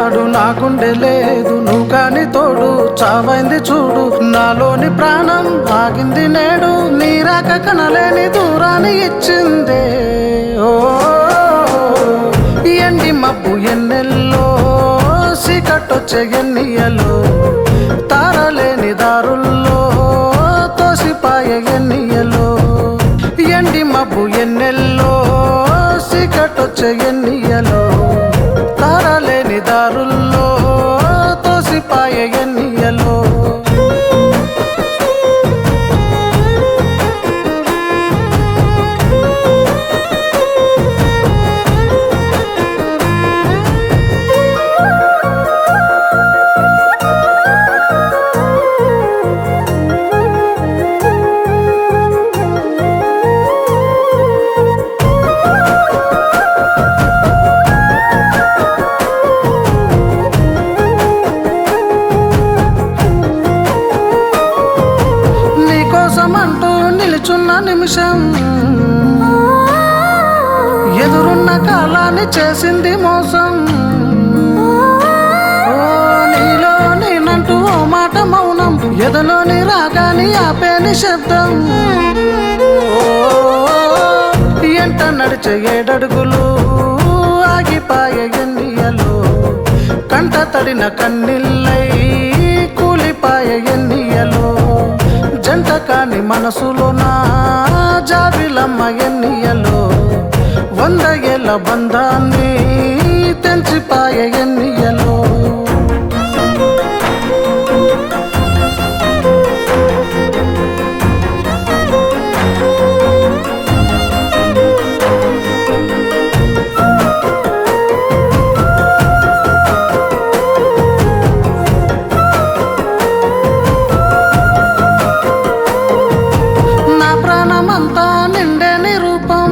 నాడు నా గుండె లేదు నువ్వు కాని తోడు చావైంది చూడు నాలోని ప్రాణం ఆగింది నేడు నీరాక కనలేని దూరాన్ని ఇచ్చిందే ఓ ఎండి మబ్బు ఎన్నెల్లో సీకట్టొచ్చే ఎన్నియలో తారలేని దారుల్లో తోసిపాయ ఎన్నియలో ఎండి మబ్బు ఎన్నెల్లో సీకట్టొచ్చే ఎన్నియలో తారలేని దారుల్లో తోసిపాయ ఎన్నియలో నీకోసం అంటూ నిలుచున్న నిమిషం ఎదురున్న కాలాన్ని చేసింది మోసం ఓ నీలో నేనంటూ ఓ మాట మౌనం ఎదలోని రాగాని ఆపేని శబ్దం ఓ ఎంట నడిచే ఏడడుగులు ఆగిపాయ ఎన్నియలు కంట తడిన కన్నీళ్ళై కూలిపాయ ఎన్నియలు జంట కాని మనసులో నా జాబిలమ్మ ఎన్నియలు వంద ఏళ్ళ బంధాన్ని తెంచిపాయ ఎన్నియలు నా ప్రాణమంతా నిండేని రూపం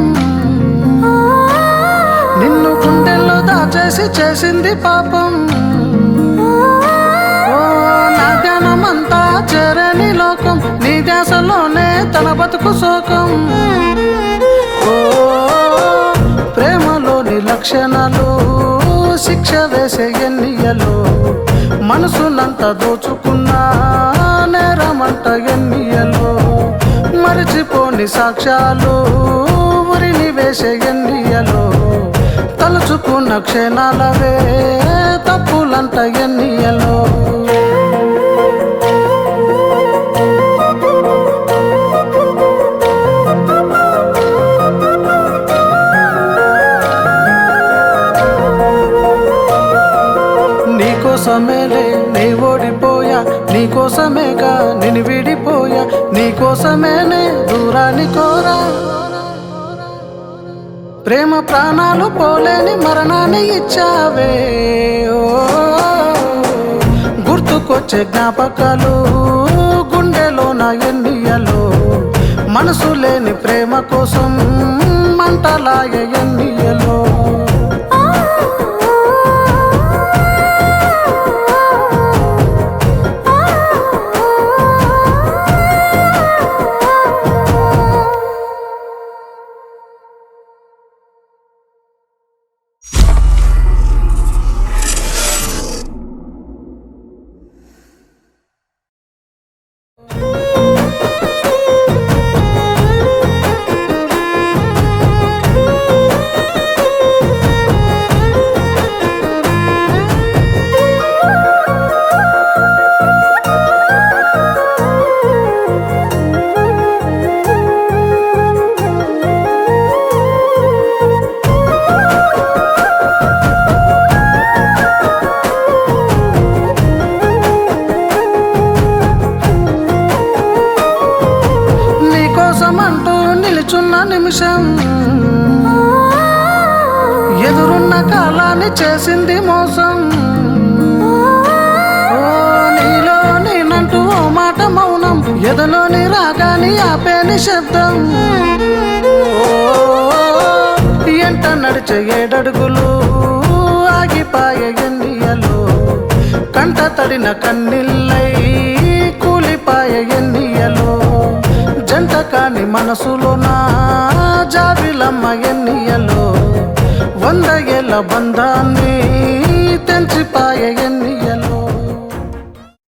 నిన్ను గుండెల్లో దాచేసి చేసింది పాపం ఓ నా ధ్యానమంతా చేరని లోకం నీ ధ్యాసలోనే తన బతుకు శోకం ఓ ప్రేమలోని లక్షణాలు శిక్ష వేసే ఎన్నియలు మనసునంత దోచుకున్నా నేరమంట ఎన్నియలు మరిచిపోని సాక్ష్యాలు ఉరిని వేసే ఎన్నియలు తలుచుకున్న క్షణాలవే తప్పులంట ఎన్నియలు నీకోసమేలే నీ ఓడిపోయా నీకోసమేగా నేను విడిపోయా నీకోసమేనే దూరాన్ని కోరా ప్రేమ ప్రాణాలు పోలేని మరణాన్ని ఇచ్చావే ఓ గుర్తుకొచ్చే జ్ఞాపకాలు గుండెలో నా ఎన్నియలు మనసు లేని ప్రేమ కోసం మంటలాయ ఎన్నియలో నీకోసం అంటూ నిలుచున్న నిమిషం ఎదురున్న కాలాన్ని చేసింది మోసం ఓ నీలో నేనంటూ ఓ మాట మౌనం ఎదలోని రాగాని ఆపేని శబ్దం ఓ ఎంట నడిచే ఏడడుగులు ఆగిపాయ ఎన్నియలు కంట తడిన కన్నీళ్ళై కూలిపాయ ఎన్నియలు జంట కాని మనసులో నా జాబిలమ్మ ఎన్నియలు వంద ఏళ్ళ బంధాన్ని తె- ఎంచిపాయ